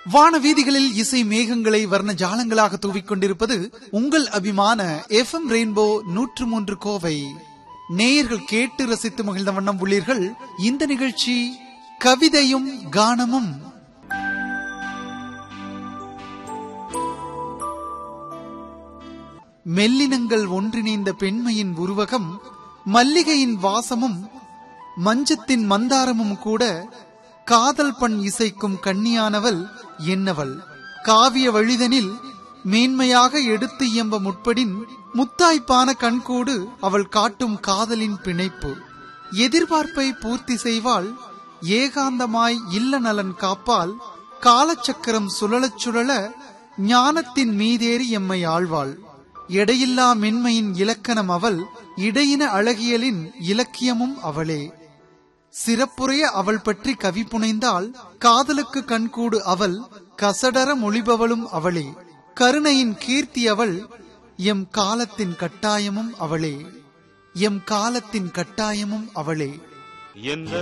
வான வீதிகளில் இசை மேகங்களை வர்ண ஜாலங்களாக தூவிக் கொண்டிருப்பது உங்கள் அபிமான எஃப் எம் ரெயின்போ நூற்று மூன்று கோவை நேயர்கள் கேட்டு ரசித்து மகிழ்ந்த வண்ணம் உள்ளீர்கள் இந்த நிகழ்ச்சி கவிதையும் கானமும் மெல்லினங்கள் ஒன்றிணைந்த பெண்மையின் உருவகம் மல்லிகையின் வாசமும் மஞ்சத்தின் மந்தாரமும் கூட காதல் பண் இசைக்கும் கண்ணியானவள் என்னவள் காவிய வழிதனில் மேன்மையாக எடுத்து இயம்ப முற்படின் முத்தாய்ப்பான கண்கூடு அவள் காட்டும் காதலின் பிணைப்பு எதிர்பார்ப்பை பூர்த்தி செய்வாள் ஏகாந்தமாய் இல்ல நலன் காப்பால் காலச்சக்கரம் சுழலச் சுழல ஞானத்தின் மீதேறி எம்மை ஆழ்வாள் எடையில்லா மென்மையின் இலக்கணம் அவள் இடையின அழகியலின் இலக்கியமும் அவளே சிறப்புரைய அவள் பற்றி கவி புனைந்தால் காதலுக்கு கண்கூடு அவள் கசடர மொழிபவளும் அவளே கருணையின் கீர்த்தி அவள் எம் காலத்தின் கட்டாயமும் அவளே எம் காலத்தின் கட்டாயமும் அவளே எந்த